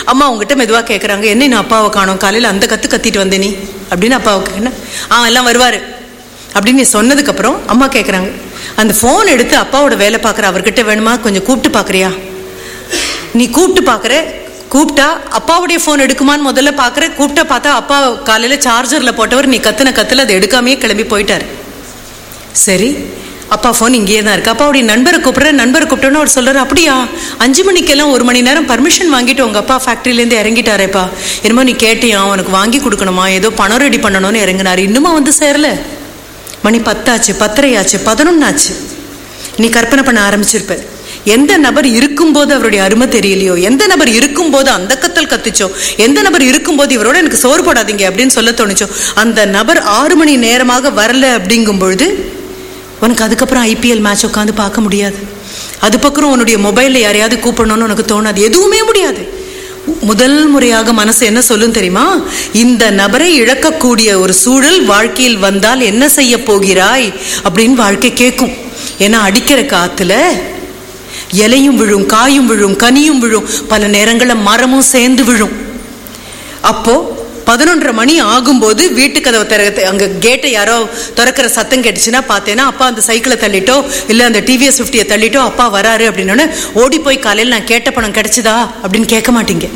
அம்மா உங்ககிட்ட மெதுவா கேக்குறாங்க என்ன நான் அப்பாவை காணோம் காலையில அந்த கத்து கத்திட்டு வந்தே நீ அப்படின்னு அப்பாவை கேட்கணும் ஆ எல்லாம் வருவாரு அப்படின்னு நீ சொன்னதுக்கு அப்புறம் அம்மா கேக்குறாங்க அந்த போன் எடுத்து அப்பாவோட வேலை பார்க்குற அவர்கிட்ட வேணுமா கொஞ்சம் கூப்பிட்டு பார்க்கறியா நீ கூப்பிட்டு பார்க்குற கூப்பிட்டா அப்பாவுடைய ஃபோன் எடுக்குமான்னு முதல்ல பார்க்குற கூப்பிட்டா பார்த்தா அப்பா காலையில் சார்ஜரில் போட்டவர் நீ கத்துன கத்துல அதை எடுக்காமையே கிளம்பி போயிட்டாரு சரி அப்பா ஃபோன் இங்கேயே தான் இருக்கு அப்பாவுடைய நண்பரை கூப்பிடுற நண்பரை கூப்பிட்டோன்னு அவர் சொல்றாரு அப்படியா அஞ்சு மணிக்கெல்லாம் ஒரு மணி நேரம் பர்மிஷன் வாங்கிட்டு உங்க அப்பா ஃபேக்ட்ரியிலேருந்து இறங்கிட்டாரேப்பா என்னமோ நீ கேட்டியா அவனுக்கு வாங்கி கொடுக்கணுமா ஏதோ பணம் ரெடி பண்ணணும்னு இறங்கினாரு இன்னுமா வந்து சேரல மணி பத்தாச்சு பத்தரையாச்சு பதினொன்னாச்சு நீ கற்பனை பண்ண ஆரம்பிச்சிருப்ப எந்த நபர் இருக்கும்போது அவருடைய அருமை தெரியலையோ எந்த நபர் இருக்கும்போது அந்த கத்தல் கத்துச்சோ எந்த நபர் இருக்கும்போது இவரோட எனக்கு சோறு போடாதீங்க அப்படின்னு சொல்ல தோணுச்சோ அந்த நபர் ஆறு மணி நேரமாக வரல அப்படிங்கும் பொழுது உனக்கு அதுக்கப்புறம் ஐபிஎல் மேட்ச் உட்காந்து பார்க்க முடியாது அது பக்கம் உன்னுடைய மொபைலில் யாரையாவது கூப்பிடணும்னு உனக்கு தோணாது எதுவுமே முடியாது முதல் முறையாக மனசு என்ன சொல்லும் தெரியுமா இந்த நபரை இழக்கக்கூடிய ஒரு சூழல் வாழ்க்கையில் வந்தால் என்ன செய்ய போகிறாய் அப்படின்னு வாழ்க்கை கேட்கும் ஏன்னா அடிக்கிற காத்துல இலையும் விழும் காயும் விழும் கனியும் விழும் பல நேரங்களில் மரமும் சேர்ந்து விழும் அப்போ பதினொன்றரை மணி ஆகும்போது வீட்டு கதவை திற அங்க கேட்டை யாரோ திறக்கிற சத்தம் கேட்டுச்சுன்னா பார்த்தேன்னா அப்பா அந்த சைக்கிளை தள்ளிட்டோ இல்லை அந்த டிவிஎஸ் ஃபிஃப்டியை தள்ளிட்டோ அப்பா வராரு அப்படின்னோடனே ஓடி போய் காலையில் நான் கேட்ட பணம் கிடைச்சதா அப்படின்னு கேட்க மாட்டீங்க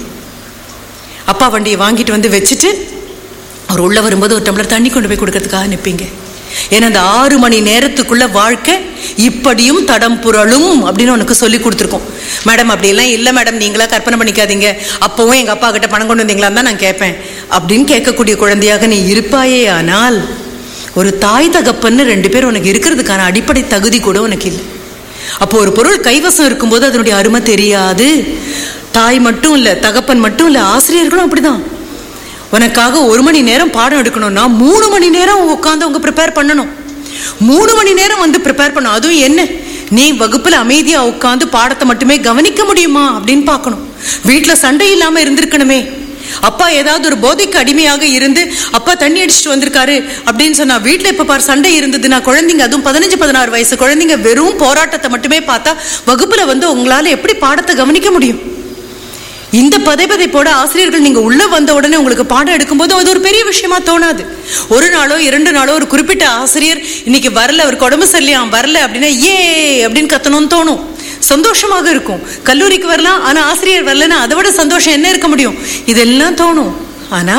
அப்பா வண்டியை வாங்கிட்டு வந்து வச்சுட்டு அவர் உள்ள வரும்போது ஒரு டம்ளர் தண்ணி கொண்டு போய் கொடுக்கறதுக்காக நிற்பீங்க ஏன்னா அந்த ஆறு மணி நேரத்துக்குள்ள வாழ்க்கை இப்படியும் தடம் புரளும் அப்படின்னு உனக்கு சொல்லி கொடுத்துருக்கோம் மேடம் அப்படியெல்லாம் இல்லை மேடம் நீங்களா கற்பனை பண்ணிக்காதீங்க அப்பவும் எங்க அப்பா கிட்ட பணம் கொண்டு வந்தீங்களான்னு தான் நான் கேட்பேன் அப்படின்னு கேட்கக்கூடிய குழந்தையாக நீ இருப்பாயே ஆனால் ஒரு தாய் தகப்பன்னு ரெண்டு பேர் உனக்கு இருக்கிறதுக்கான அடிப்படை தகுதி கூட உனக்கு இல்லை அப்போ ஒரு பொருள் கைவசம் இருக்கும்போது அதனுடைய அருமை தெரியாது தாய் மட்டும் இல்லை தகப்பன் மட்டும் இல்லை ஆசிரியர்களும் அப்படிதான் உனக்காக ஒரு மணி நேரம் பாடம் எடுக்கணும்னா மூணு மணி நேரம் உட்காந்து அவங்க ப்ரிப்பேர் பண்ணணும் மூணு மணி நேரம் வந்து ப்ரிப்பேர் பண்ணணும் அதுவும் என்ன நீ வகுப்புல அமைதியா உட்காந்து பாடத்தை மட்டுமே கவனிக்க முடியுமா அப்படின்னு பார்க்கணும் வீட்டுல சண்டை இல்லாம இருந்திருக்கணுமே அப்பா ஏதாவது ஒரு போதைக்கு அடிமையாக இருந்து அப்பா தண்ணி அடிச்சுட்டு வந்திருக்காரு அப்படின்னு சொன்னா வீட்டுல இப்ப பாரு சண்டை இருந்ததுன்னா குழந்தைங்க அதுவும் பதினஞ்சு பதினாறு வயசு குழந்தைங்க வெறும் போராட்டத்தை மட்டுமே பார்த்தா வகுப்புல வந்து உங்களால எப்படி பாடத்தை கவனிக்க முடியும் இந்த பதைபதைப்போட ஆசிரியர்கள் நீங்க உள்ள வந்த உடனே உங்களுக்கு பாடம் எடுக்கும்போது அது ஒரு பெரிய விஷயமா தோணாது ஒரு நாளோ இரண்டு நாளோ ஒரு குறிப்பிட்ட ஆசிரியர் இன்னைக்கு வரல அவருக்கு உடம்பு சரியில்லையா வரல அப்படின்னா ஏ அப்படின்னு கத்தணும்னு தோணும் சந்தோஷமாக இருக்கும் கல்லூரிக்கு வரலாம் ஆனா ஆசிரியர் வரலன்னா அதை விட சந்தோஷம் என்ன இருக்க முடியும் இதெல்லாம் தோணும் ஆனா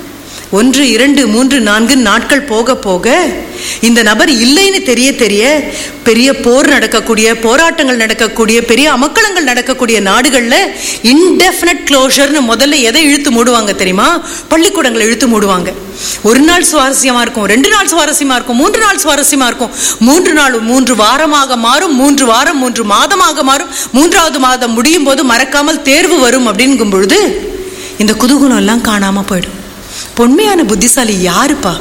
ஒன்று இரண்டு மூன்று நான்கு நாட்கள் போக போக இந்த நபர் இல்லைன்னு தெரிய தெரிய பெரிய போர் நடக்கக்கூடிய போராட்டங்கள் நடக்கக்கூடிய பெரிய அமக்களங்கள் நடக்கக்கூடிய நாடுகள்ல இன்டெஃபினட் க்ளோஷர்னு முதல்ல எதை இழுத்து மூடுவாங்க தெரியுமா பள்ளிக்கூடங்களை இழுத்து மூடுவாங்க ஒரு நாள் சுவாரஸ்யமா இருக்கும் ரெண்டு நாள் சுவாரஸ்யமா இருக்கும் மூன்று நாள் சுவாரஸ்யமா இருக்கும் மூன்று நாள் மூன்று வாரமாக மாறும் மூன்று வாரம் மூன்று மாதமாக மாறும் மூன்றாவது மாதம் முடியும் போது மறக்காமல் தேர்வு வரும் அப்படிங்கும் பொழுது இந்த குதூகலம் எல்லாம் காணாம போயிடும் உண்மையான புத்திசாலி யாருப்பா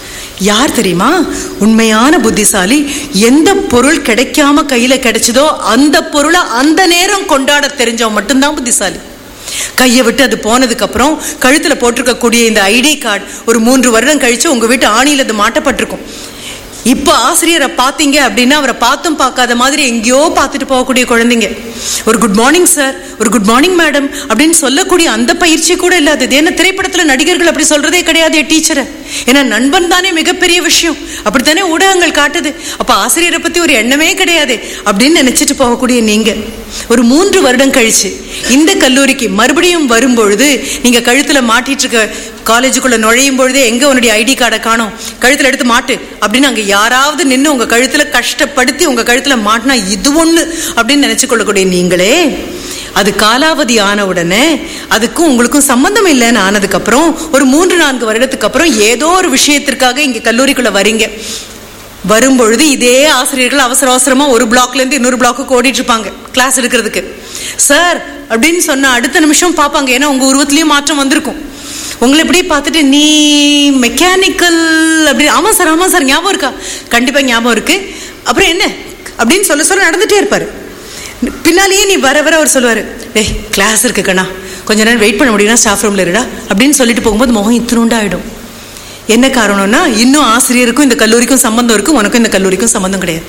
யார் தெரியுமா உண்மையான புத்திசாலி எந்த பொருள் கிடைக்காம கையில கிடைச்சதோ அந்த பொருளை அந்த நேரம் கொண்டாட தெரிஞ்சவன் மட்டும்தான் புத்திசாலி கையை விட்டு அது போனதுக்கு அப்புறம் கழுத்துல போட்டிருக்கக்கூடிய இந்த ஐடி கார்டு ஒரு மூன்று வருடம் கழிச்சு உங்க வீட்டு ஆணியில் அது மாட்டப்பட்டிருக்கும் இப்போ ஆசிரியரை பார்த்தீங்க அப்படின்னா அவரை பார்த்தும் பார்க்காத மாதிரி எங்கேயோ பார்த்துட்டு போகக்கூடிய குழந்தைங்க ஒரு குட் மார்னிங் சார் ஒரு குட் மார்னிங் மேடம் அப்படின்னு சொல்லக்கூடிய அந்த பயிற்சி கூட இல்லாதது ஏன்னா திரைப்படத்துல நடிகர்கள் அப்படி சொல்றதே கிடையாது டீச்சரை ஏன்னா நண்பன் தானே மிகப்பெரிய விஷயம் அப்படித்தானே ஊடகங்கள் காட்டுது அப்ப ஆசிரியரை பத்தி ஒரு எண்ணமே கிடையாது அப்படின்னு நினைச்சிட்டு போகக்கூடிய நீங்க ஒரு மூன்று வருடம் கழிச்சு இந்த கல்லூரிக்கு மறுபடியும் வரும்பொழுது நீங்க கழுத்துல மாட்டிட்டு இருக்க காலேஜுக்குள்ள நுழையும் பொழுதே எங்க உன்னுடைய ஐடி கார்டை காணோம் கழுத்துல எடுத்து மாட்டு அப்படின்னு அங்க யாராவது நின்று உங்க கழுத்துல கஷ்டப்படுத்தி உங்க கழுத்துல மாட்டினா இது ஒண்ணு அப்படின்னு நினைச்சு கொள்ளக்கூடிய நீங்களே அது காலாவதி ஆன உடனே அதுக்கும் உங்களுக்கும் சம்பந்தம் இல்லைன்னு ஆனதுக்கு அப்புறம் ஒரு மூன்று நான்கு வருடத்துக்கு அப்புறம் ஏதோ ஒரு விஷயத்திற்காக இங்க கல்லூரிக்குள்ள வரீங்க வரும்பொழுது இதே ஆசிரியர்கள் அவசர அவசரமா ஒரு பிளாக்ல இருந்து இன்னொரு பிளாக்கு ஓடிட்டு இருப்பாங்க கிளாஸ் எடுக்கிறதுக்கு சார் அப்படின்னு சொன்ன அடுத்த நிமிஷம் பார்ப்பாங்க ஏன்னா உங்க உருவத்திலயும் மாற்றம் வந்திருக்கும் உங்களை இப்படி பார்த்துட்டு நீ மெக்கானிக்கல் அப்படி ஆமா சார் ஆமா சார் ஞாபகம் இருக்கா கண்டிப்பா ஞாபகம் இருக்கு அப்புறம் என்ன அப்படின்னு சொல்ல சொல்ல நடந்துட்டே இருப்பாரு பின்னாலேயே நீ வர வர அவர் சொல்லுவாரு டேய் கிளாஸ் இருக்கு கண்ணா கொஞ்ச நேரம் வெயிட் பண்ண முடியும்னா ஸ்டாஃப் ரூம்ல இருடா அப்படின்னு சொல்லிட்டு போகும்போது முகம் இத்தினூண்டாயிடும் என்ன காரணம்னா இன்னும் ஆசிரியருக்கும் இந்த கல்லூரிக்கும் சம்பந்தம் இருக்கு உனக்கும் இந்த கல்லூரிக்கும் சம்பந்தம் கிடையாது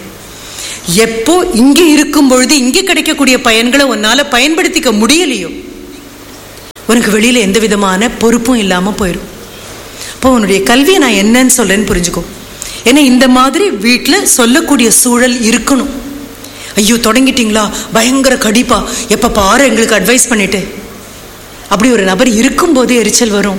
எப்போ இங்க இருக்கும் பொழுது இங்க கிடைக்கக்கூடிய பயன்களை உன்னால பயன்படுத்திக்க முடியலையோ உனக்கு வெளியில எந்த விதமான பொறுப்பும் இல்லாம போயிடும் இப்போ உன்னுடைய கல்வியை நான் என்னன்னு சொல்றேன்னு புரிஞ்சுக்கோ ஏன்னா இந்த மாதிரி வீட்டில் சொல்லக்கூடிய சூழல் இருக்கணும் ஐயோ தொடங்கிட்டீங்களா பயங்கர கடிப்பா எப்ப பாரு எங்களுக்கு அட்வைஸ் பண்ணிட்டு அப்படி ஒரு நபர் இருக்கும்போதே எரிச்சல் வரும்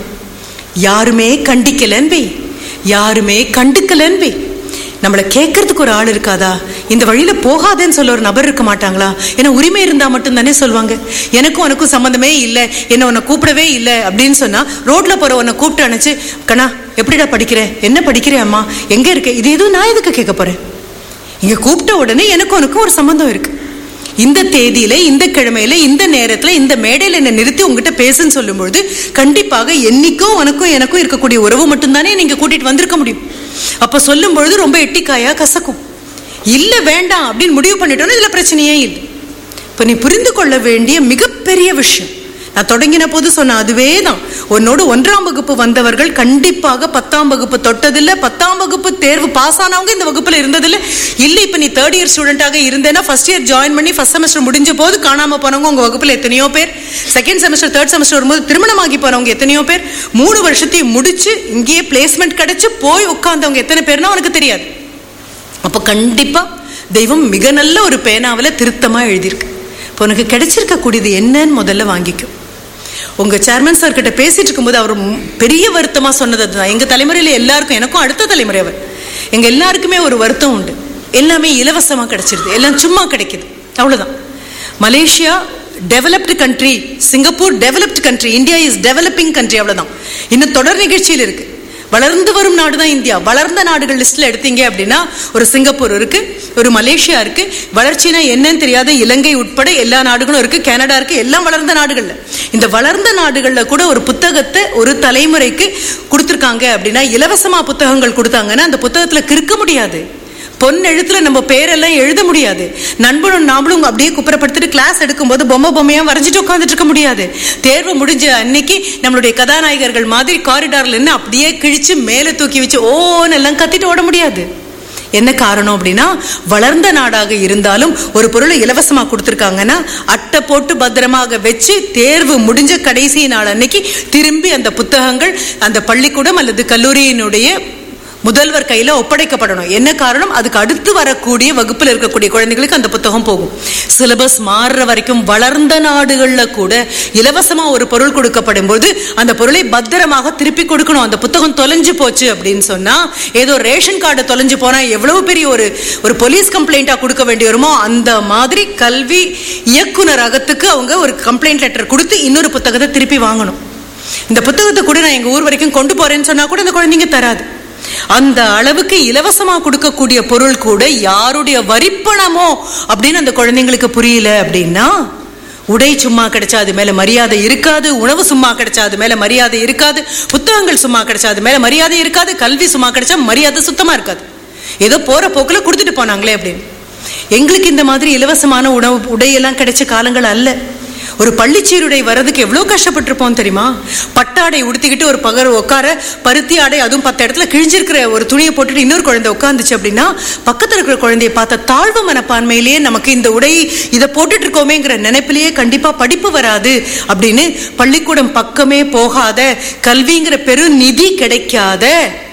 யாருமே கண்டிக்கலன்னு வை யாருமே கண்டுக்கலன்னு வை நம்மளை கேட்கறதுக்கு ஒரு ஆள் இருக்காதா இந்த வழியில போகாதேன்னு சொல்ல ஒரு நபர் இருக்க மாட்டாங்களா ஏன்னா உரிமை இருந்தா மட்டும்தானே சொல்லுவாங்க எனக்கும் உனக்கும் சம்மந்தமே இல்லை என்ன உன்னை கூப்பிடவே இல்லை அப்படின்னு சொன்னா ரோட்ல போற உன்னை கூப்பிட்டு அணைச்சு கண்ணா எப்படிடா படிக்கிற என்ன படிக்கிற அம்மா எங்க இருக்க இது எதுவும் நான் எதுக்கு கேட்க போறேன் இங்க கூப்பிட்ட உடனே எனக்கும் உனக்கும் ஒரு சம்பந்தம் இருக்கு இந்த தேதியில இந்த கிழமையில இந்த நேரத்துல இந்த மேடையில என்ன நிறுத்தி உங்ககிட்ட பேசுன்னு சொல்லும்பொழுது கண்டிப்பாக என்னைக்கும் உனக்கும் எனக்கும் இருக்கக்கூடிய உறவு மட்டும்தானே நீங்க கூட்டிட்டு வந்திருக்க முடியும் அப்ப சொல்லும் பொழுது ரொம்ப எட்டிக்காயா கசக்கும் இல்ல வேண்டாம் அப்படின்னு முடிவு பண்ணிட்டோம்னா இதுல பிரச்சனையே இல்லை இப்ப நீ புரிந்து கொள்ள வேண்டிய மிகப்பெரிய விஷயம் நான் தொடங்கின போது சொன்ன அதுவே தான் உன்னோடு ஒன்றாம் வகுப்பு வந்தவர்கள் கண்டிப்பாக பத்தாம் வகுப்பு தொட்டதில்ல பத்தாம் வகுப்பு தேர்வு பாஸ் ஆனவங்க இந்த வகுப்புல இருந்ததில்ல இல்ல இப்ப நீ தேர்ட் இயர் ஸ்டூடெண்டாக இருந்தேன்னா ஃபர்ஸ்ட் இயர் ஜாயின் பண்ணி ஃபர்ஸ்ட் செமஸ்டர் முடிஞ்ச போது காணாம போனவங்க உங்க வகுப்புல எத்தனையோ பேர் செகண்ட் செமஸ்டர் தேர்ட் செமஸ்டர் வரும்போது திருமணமாகி போனவங்க எத்தனையோ பேர் மூணு வருஷத்தையும் முடிச்சு இங்கேயே பிளேஸ்மெண்ட் கிடைச்சு போய் உட்கார்ந்தவங்க எத்தனை பேர்னா உனக்கு தெரியாது அப்ப கண்டிப்பா தெய்வம் மிக நல்ல ஒரு பேனாவில திருத்தமா எழுதியிருக்கு இப்போ உனக்கு கிடைச்சிருக்கக்கூடியது என்னன்னு முதல்ல வாங்கிக்கும் உங்க சேர்மன் சார் கிட்ட பேசிட்டு இருக்கும்போது அவர் ம்- பெரிய வருத்தமா சொன்னது அதுதான் எங்க தலைமுறையில எல்லாருக்கும் எனக்கும் அடுத்த தலைமுறை அவர் எங்க எல்லாருக்குமே ஒரு வருத்தம் உண்டு எல்லாமே இலவசமா கிடைச்சிருது எல்லாம் சும்மா கிடைக்குது அவ்வளவுதான் Malaysia developed country Singapore developed country India is developing country அவ்வளவுதான் இன்னும் தொடர் நிகழ்ச்சியில் இருக்கு வளர்ந்து வரும் நாடு தான் இந்தியா வளர்ந்த நாடுகள் லிஸ்ட்ல எடுத்தீங்க அப்படின்னா ஒரு சிங்கப்பூர் இருக்கு ஒரு மலேசியா இருக்கு வளர்ச்சினா என்னன்னு தெரியாத இலங்கை உட்பட எல்லா நாடுகளும் இருக்கு கனடா இருக்கு எல்லாம் வளர்ந்த நாடுகள்ல இந்த வளர்ந்த நாடுகள்ல கூட ஒரு புத்தகத்தை ஒரு தலைமுறைக்கு கொடுத்துருக்காங்க அப்படின்னா இலவசமா புத்தகங்கள் கொடுத்தாங்கன்னா அந்த புத்தகத்துல கிறுக்க முடியாது பொன் எழுத்துல நம்ம பேரெல்லாம் எழுத முடியாது நண்பனும் நாமளும் அப்படியே குப்புறப்படுத்திட்டு கிளாஸ் எடுக்கும்போது பொம்மை பொம்மையா வரைஞ்சிட்டு உட்காந்துட்டு இருக்க முடியாது தேர்வு முடிஞ்ச அன்னைக்கு நம்மளுடைய கதாநாயகர்கள் மாதிரி காரிடார்ல இருந்து அப்படியே கிழிச்சு மேலே தூக்கி வச்சு ஓன்னு எல்லாம் கத்திட்டு ஓட முடியாது என்ன காரணம் அப்படின்னா வளர்ந்த நாடாக இருந்தாலும் ஒரு பொருளை இலவசமா கொடுத்துருக்காங்கன்னா அட்டை போட்டு பத்திரமாக வச்சு தேர்வு முடிஞ்ச கடைசி நாள் அன்னைக்கு திரும்பி அந்த புத்தகங்கள் அந்த பள்ளிக்கூடம் அல்லது கல்லூரியினுடைய முதல்வர் கையில ஒப்படைக்கப்படணும் என்ன காரணம் அதுக்கு அடுத்து வரக்கூடிய வகுப்புல இருக்கக்கூடிய குழந்தைகளுக்கு அந்த புத்தகம் போகும் சிலபஸ் மாறுற வரைக்கும் வளர்ந்த நாடுகள்ல கூட இலவசமா ஒரு பொருள் கொடுக்கப்படும் போது அந்த பொருளை பத்திரமாக திருப்பி கொடுக்கணும் அந்த புத்தகம் தொலைஞ்சு போச்சு அப்படின்னு சொன்னா ஏதோ ரேஷன் கார்டு தொலைஞ்சு போனா எவ்வளவு பெரிய ஒரு ஒரு போலீஸ் கம்ப்ளைண்டா கொடுக்க வேண்டி வருமோ அந்த மாதிரி கல்வி இயக்குனர் அகத்துக்கு அவங்க ஒரு கம்ப்ளைண்ட் லெட்டர் கொடுத்து இன்னொரு புத்தகத்தை திருப்பி வாங்கணும் இந்த புத்தகத்தை கூட நான் எங்க ஊர் வரைக்கும் கொண்டு போறேன்னு சொன்னா கூட இந்த குழந்தைங்க தராது அந்த அளவுக்கு இலவசமா கொடுக்கக்கூடிய பொருள் கூட யாருடைய வரிப்பணமோ அப்படின்னு அந்த குழந்தைங்களுக்கு புரியல அப்படின்னா உடை சும்மா கிடைச்சா அது மேல மரியாதை இருக்காது உணவு சும்மா கிடைச்சா அது மேல மரியாதை இருக்காது புத்தகங்கள் சும்மா கிடைச்சா அது மேல மரியாதை இருக்காது கல்வி சும்மா கிடைச்சா மரியாதை சுத்தமா இருக்காது ஏதோ போற போக்குல கொடுத்துட்டு போனாங்களே அப்படின்னு எங்களுக்கு இந்த மாதிரி இலவசமான உணவு உடையெல்லாம் கிடைச்ச காலங்கள் அல்ல ஒரு பள்ளிச்சீருடை வர்றதுக்கு எவ்வளவு கஷ்டப்பட்டிருப்போம் தெரியுமா பட்டாடை உடுத்திக்கிட்டு ஒரு பகர் உட்கார பருத்தி ஆடை அதுவும் பத்து இடத்துல கிழிஞ்சிருக்கிற ஒரு துணியை போட்டுட்டு இன்னொரு குழந்தை உட்காந்துச்சு அப்படின்னா பக்கத்துல இருக்கிற குழந்தைய பார்த்த தாழ்வு மனப்பான்மையிலேயே நமக்கு இந்த உடை இதை போட்டுட்டு இருக்கோமேங்கிற நினைப்பிலேயே கண்டிப்பா படிப்பு வராது அப்படின்னு பள்ளிக்கூடம் பக்கமே போகாத கல்விங்கிற பெரும் நிதி கிடைக்காத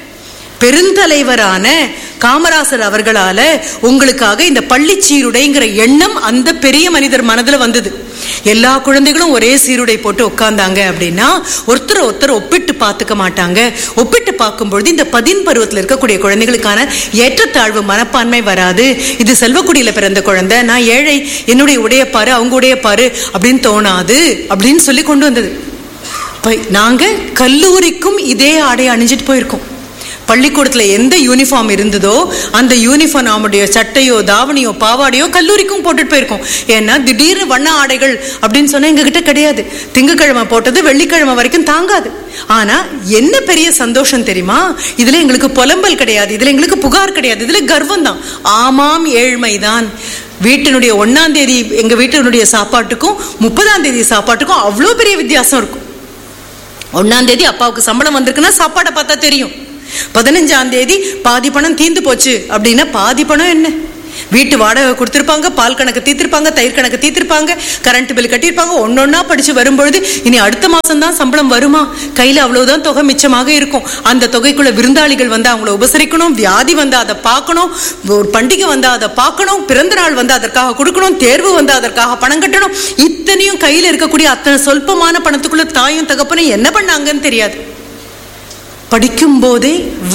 பெருந்தலைவரான காமராசர் அவர்களால உங்களுக்காக இந்த பள்ளி சீருடைங்கிற எண்ணம் அந்த பெரிய மனிதர் மனதுல வந்தது எல்லா குழந்தைகளும் ஒரே சீருடை போட்டு உட்கார்ந்தாங்க அப்படின்னா ஒருத்தர் ஒருத்தர் ஒப்பிட்டு பார்த்துக்க மாட்டாங்க ஒப்பிட்டு பார்க்கும்பொழுது இந்த பதின் பருவத்தில் இருக்கக்கூடிய குழந்தைகளுக்கான ஏற்றத்தாழ்வு மனப்பான்மை வராது இது செல்வக்குடியில பிறந்த குழந்தை நான் ஏழை என்னுடைய உடைய பாரு அவங்க உடைய பாரு அப்படின்னு தோணாது அப்படின்னு சொல்லி கொண்டு வந்தது இப்ப நாங்க கல்லூரிக்கும் இதே ஆடை அணிஞ்சிட்டு போயிருக்கோம் பள்ளிக்கூடத்துல எந்த யூனிஃபார்ம் இருந்ததோ அந்த யூனிஃபார்ம் நம்முடைய சட்டையோ தாவணியோ பாவாடையோ கல்லூரிக்கும் போட்டுட்டு போயிருக்கோம் ஏன்னா திடீர்னு வண்ண ஆடைகள் அப்படின்னு சொன்னா எங்க கிட்ட கிடையாது திங்கக்கிழமை போட்டது வெள்ளிக்கிழமை வரைக்கும் தாங்காது ஆனா என்ன பெரிய சந்தோஷம் தெரியுமா இதுல எங்களுக்கு புலம்பல் கிடையாது இதுல எங்களுக்கு புகார் கிடையாது இதுல கர்வம் தான் ஆமாம் ஏழ்மைதான் வீட்டினுடைய ஒன்னாம் தேதி எங்க வீட்டினுடைய சாப்பாட்டுக்கும் முப்பதாம் தேதி சாப்பாட்டுக்கும் அவ்வளோ பெரிய வித்தியாசம் இருக்கும் ஒன்னாம் தேதி அப்பாவுக்கு சம்பளம் வந்திருக்குன்னா சாப்பாடை பார்த்தா தெரியும் பதினஞ்சாம் தேதி பாதி பணம் தீந்து போச்சு அப்படின்னா பாதி பணம் என்ன வீட்டு வாடகை கொடுத்திருப்பாங்க பால் கணக்கு தீர்த்திருப்பாங்க தயிர் கணக்கு தீர்த்திருப்பாங்க கரண்ட் பில் கட்டியிருப்பாங்க ஒன்னொன்னா படிச்சு வரும்பொழுது இனி அடுத்த மாசம் தான் சம்பளம் வருமா கையில அவ்வளவுதான் தொகை மிச்சமாக இருக்கும் அந்த தொகைக்குள்ள விருந்தாளிகள் வந்து அவங்கள உபசரிக்கணும் வியாதி வந்து அதை பார்க்கணும் ஒரு பண்டிகை வந்தா அதை பார்க்கணும் பிறந்த நாள் வந்து அதற்காக கொடுக்கணும் தேர்வு வந்து அதற்காக பணம் கட்டணும் இத்தனையும் கையில இருக்கக்கூடிய அத்தனை சொல்பமான பணத்துக்குள்ள தாயும் தகப்பனும் என்ன பண்ணாங்கன்னு தெரியாது படிக்கும் போதே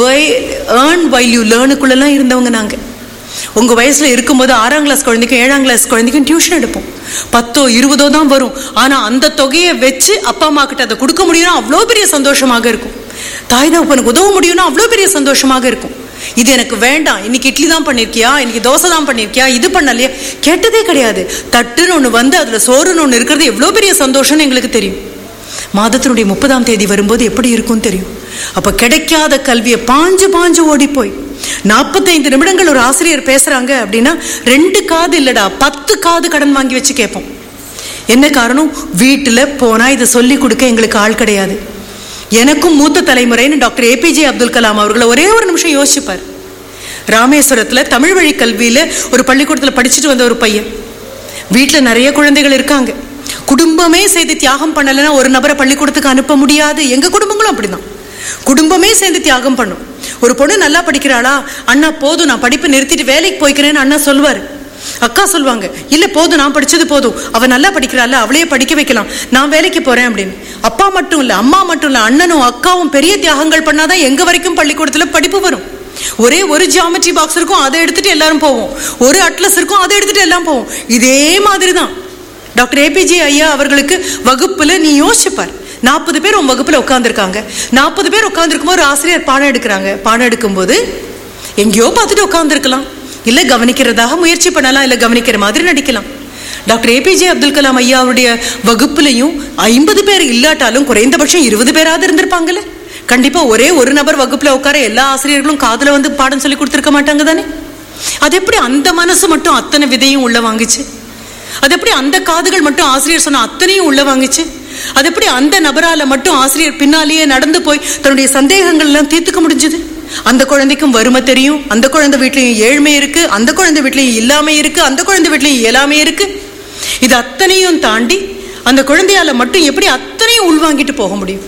ஏர்ன் வைல் யூ லேர்னுக்குள்ளெல்லாம் இருந்தவங்க நாங்க உங்க வயசுல இருக்கும்போது ஆறாம் கிளாஸ் குழந்தைக்கும் ஏழாம் கிளாஸ் குழந்தைக்கும் டியூஷன் எடுப்போம் பத்தோ இருபதோ தான் வரும் ஆனா அந்த தொகையை வச்சு அப்பா அம்மா கிட்ட அதை கொடுக்க முடியும்னா அவ்வளோ பெரிய சந்தோஷமாக இருக்கும் தாய் தகப்பனுக்கு உதவ முடியும்னா அவ்வளோ பெரிய சந்தோஷமாக இருக்கும் இது எனக்கு வேண்டாம் இன்னைக்கு இட்லி தான் பண்ணிருக்கியா இன்னைக்கு தோசை தான் பண்ணிருக்கியா இது பண்ணலையா கேட்டதே கிடையாது தட்டுன்னு ஒன்று வந்து அதுல சோறுன்னு ஒன்று இருக்கிறது எவ்வளோ பெரிய சந்தோஷம்னு எங்களுக்கு தெரியும் மாதத்தினுடைய முப்பதாம் தேதி வரும்போது எப்படி இருக்கும் தெரியும் அப்ப கிடைக்காத கல்வியை பாஞ்சு பாஞ்சு ஓடி போய் நாற்பத்தைந்து நிமிடங்கள் ஒரு ஆசிரியர் பேசுறாங்க அப்படின்னா ரெண்டு காது இல்லடா பத்து காது கடன் வாங்கி வச்சு கேட்போம் என்ன காரணம் வீட்டுல போனா இதை சொல்லி கொடுக்க எங்களுக்கு ஆள் கிடையாது எனக்கும் மூத்த தலைமுறைன்னு டாக்டர் ஏபிஜே அப்துல் கலாம் அவர்களை ஒரே ஒரு நிமிஷம் யோசிப்பார் ராமேஸ்வரத்துல தமிழ் வழி கல்வியில ஒரு பள்ளிக்கூடத்துல படிச்சுட்டு வந்த ஒரு பையன் வீட்டுல நிறைய குழந்தைகள் இருக்காங்க குடும்பமே செய்து தியாகம் பண்ணலைன்னா ஒரு நபரை பள்ளிக்கூடத்துக்கு அனுப்ப முடியாது எங்க குடும்பங்களும் அப்படிதான் குடும்பமே சேர்ந்து தியாகம் பண்ணும் ஒரு பொண்ணு நல்லா படிக்கிறாளா அண்ணா போதும் நான் படிப்பு நிறுத்திட்டு வேலைக்கு போய்க்கிறேன்னு அண்ணா சொல்வாரு அக்கா சொல்லுவாங்க இல்ல போதும் நான் படிச்சது போதும் அவ நல்லா படிக்கிறாள் அவளையே படிக்க வைக்கலாம் நான் வேலைக்கு போறேன் அப்படின்னு அப்பா மட்டும் இல்ல அம்மா மட்டும் இல்ல அண்ணனும் அக்காவும் பெரிய தியாகங்கள் பண்ணாதான் எங்க வரைக்கும் பள்ளிக்கூடத்துல படிப்பு வரும் ஒரே ஒரு ஜியாமெட்ரி பாக்ஸ் இருக்கும் அதை எடுத்துட்டு எல்லாரும் போவோம் ஒரு அட்லஸ் இருக்கும் அதை எடுத்துட்டு எல்லாம் போவோம் இதே மாதிரி தான் டாக்டர் ஏபிஜே ஐயா அவர்களுக்கு வகுப்புல நீ யோசிச்சுப்பார் நாற்பது பேர் உன் வகுப்புல உட்காந்துருக்காங்க நாற்பது பேர் உட்காந்துருக்கும் போது ஒரு ஆசிரியர் பாடம் எடுக்கிறாங்க பாடம் எடுக்கும்போது எங்கேயோ பார்த்துட்டு உட்காந்துருக்கலாம் இல்ல கவனிக்கிறதாக முயற்சி பண்ணலாம் இல்ல கவனிக்கிற மாதிரி நடிக்கலாம் டாக்டர் ஏபிஜே அப்துல் கலாம் ஐயா அவருடைய வகுப்புலையும் ஐம்பது பேர் இல்லாட்டாலும் குறைந்தபட்சம் இருபது பேராவது இருந்திருப்பாங்கல்ல கண்டிப்பா ஒரே ஒரு நபர் வகுப்புல உட்கார எல்லா ஆசிரியர்களும் காதுல வந்து பாடம் சொல்லி கொடுத்துருக்க மாட்டாங்க தானே அது எப்படி அந்த மனசு மட்டும் அத்தனை விதையும் உள்ள வாங்குச்சு அது எப்படி அந்த காதுகள் மட்டும் ஆசிரியர் சொன்ன அத்தனையும் உள்ள வாங்குச்சு அது எப்படி அந்த நபரால மட்டும் ஆசிரியர் பின்னாலேயே நடந்து போய் தன்னுடைய சந்தேகங்கள் எல்லாம் தீர்த்துக்க முடிஞ்சது அந்த குழந்தைக்கும் வறுமை தெரியும் அந்த குழந்தை வீட்லயும் ஏழ்மை இருக்கு அந்த குழந்தை வீட்லயும் இல்லாமை இருக்கு அந்த குழந்தை வீட்லயும் இயலாமை இருக்கு இது அத்தனையும் தாண்டி அந்த குழந்தையால மட்டும் எப்படி அத்தனையும் உள்வாங்கிட்டு போக முடியும்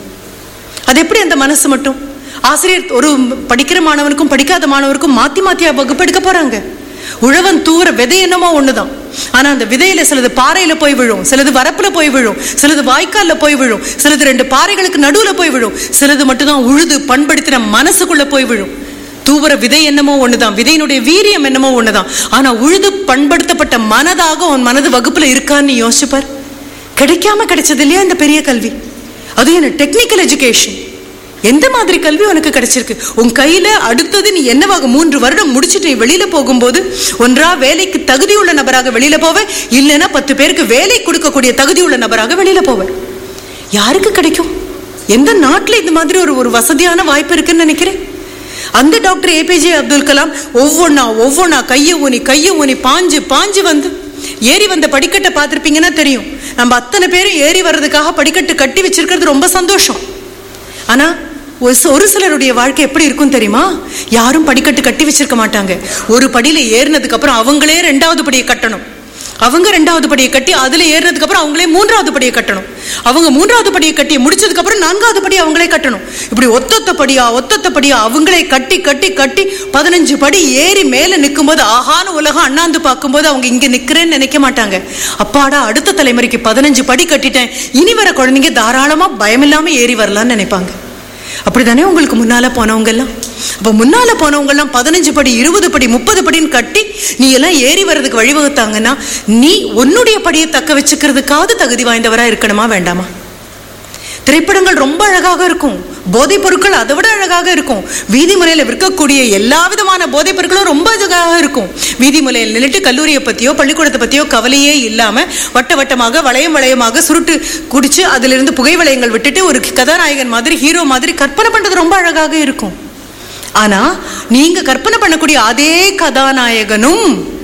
அது எப்படி அந்த மனசு மட்டும் ஆசிரியர் ஒரு படிக்கிற மாணவனுக்கும் படிக்காத மாணவருக்கும் மாத்தி மாத்தியா வகுப்பு எடுக்க போறாங்க உழவன் தூர விதை என்னமோ ஒண்ணுதான் ஆனா அந்த விதையில சிலது பாறையில போய் விழும் சிலது வரப்புல போய் விழும் சிலது வாய்க்கால்ல போய் விழும் சிலது ரெண்டு பாறைகளுக்கு நடுவுல போய் விழும் சிலது மட்டும்தான் உழுது பண்படுத்தின மனசுக்குள்ள போய் விழும் தூவர விதை என்னமோ ஒண்ணுதான் விதையினுடைய வீரியம் என்னமோ ஒண்ணுதான் ஆனா உழுது பண்படுத்தப்பட்ட மனதாக உன் மனது வகுப்புல இருக்கான்னு யோசிச்சுப்பார் கிடைக்காம கிடைச்சது இல்லையா இந்த பெரிய கல்வி அது என்ன டெக்னிக்கல் எஜுகேஷன் எந்த மாதிரி கல்வி உனக்கு கிடைச்சிருக்கு உன் கையில அடுத்தது நீ என்னவாக மூன்று வருடம் முடிச்சுட்டு நீ வெளியில போகும்போது ஒன்றா வேலைக்கு தகுதியுள்ள நபராக வெளியில போவ இல்லைன்னா பத்து பேருக்கு வேலை கொடுக்கக்கூடிய தகுதியுள்ள நபராக வெளியில போவ யாருக்கு கிடைக்கும் எந்த நாட்டுல இந்த மாதிரி ஒரு ஒரு வசதியான வாய்ப்பு இருக்குன்னு நினைக்கிறேன் அந்த டாக்டர் ஏபிஜே அப்துல் கலாம் ஒவ்வொன்னா ஒவ்வொன்னா கையை ஊனி கையை ஊனி பாஞ்சு பாஞ்சு வந்து ஏறி வந்த படிக்கட்டை பார்த்துருப்பீங்கன்னா தெரியும் நம்ம அத்தனை பேரும் ஏறி வர்றதுக்காக படிக்கட்டு கட்டி வச்சிருக்கிறது ரொம்ப சந்தோஷம் ஆனா ஒரு சி- ஒரு சிலருடைய வாழ்க்கை எப்படி இருக்கும் தெரியுமா யாரும் படிக்கட்டு கட்டி வச்சிருக்க மாட்டாங்க ஒரு படியில ஏறினதுக்கு அப்புறம் அவங்களே ரெண்டாவது படியை கட்டணும் அவங்க ரெண்டாவது படியை கட்டி அதுல ஏறினதுக்கு அப்புறம் அவங்களே மூன்றாவது படியை கட்டணும் அவங்க மூன்றாவது படியை கட்டி முடிச்சதுக்கு அப்புறம் நான்காவது படி அவங்களே கட்டணும் இப்படி ஒத்தொத்த படியா ஒத்தொத்த படியா அவங்களே கட்டி கட்டி கட்டி பதினஞ்சு படி ஏறி மேல நிக்கும்போது ஆகான உலகம் அண்ணாந்து பார்க்கும்போது அவங்க இங்க நிக்கிறேன்னு நினைக்க மாட்டாங்க அப்பாடா அடுத்த தலைமுறைக்கு பதினஞ்சு படி கட்டிட்டேன் இனி வர குழந்தைங்க தாராளமா பயமில்லாம ஏறி வரலாம்னு நினைப்பாங்க அப்படிதானே உங்களுக்கு முன்னால போனவங்க எல்லாம் அப்ப முன்னால போனவங்க எல்லாம் பதினஞ்சு படி இருபது படி முப்பது படின்னு கட்டி நீ எல்லாம் ஏறி வர்றதுக்கு வழிவகுத்தாங்கன்னா நீ உன்னுடைய படியை தக்க வச்சுக்கிறதுக்காவது தகுதி வாய்ந்தவரா இருக்கணுமா வேண்டாமா திரைப்படங்கள் ரொம்ப அழகாக இருக்கும் போதைப் பொருட்கள் அதை விட அழகாக இருக்கும் வீதி முறையில் விற்கக்கூடிய எல்லா விதமான போதைப் பொருட்களும் ரொம்ப அழகாக இருக்கும் வீதி முறையில் நின்றுட்டு கல்லூரியை பத்தியோ பள்ளிக்கூடத்தை பத்தியோ கவலையே இல்லாம வட்ட வட்டமாக வளையம் வளையமாக சுருட்டு குடிச்சு அதிலிருந்து புகை வளையங்கள் விட்டுட்டு ஒரு கதாநாயகன் மாதிரி ஹீரோ மாதிரி கற்பனை பண்றது ரொம்ப அழகாக இருக்கும் ஆனா நீங்க கற்பனை பண்ணக்கூடிய அதே கதாநாயகனும்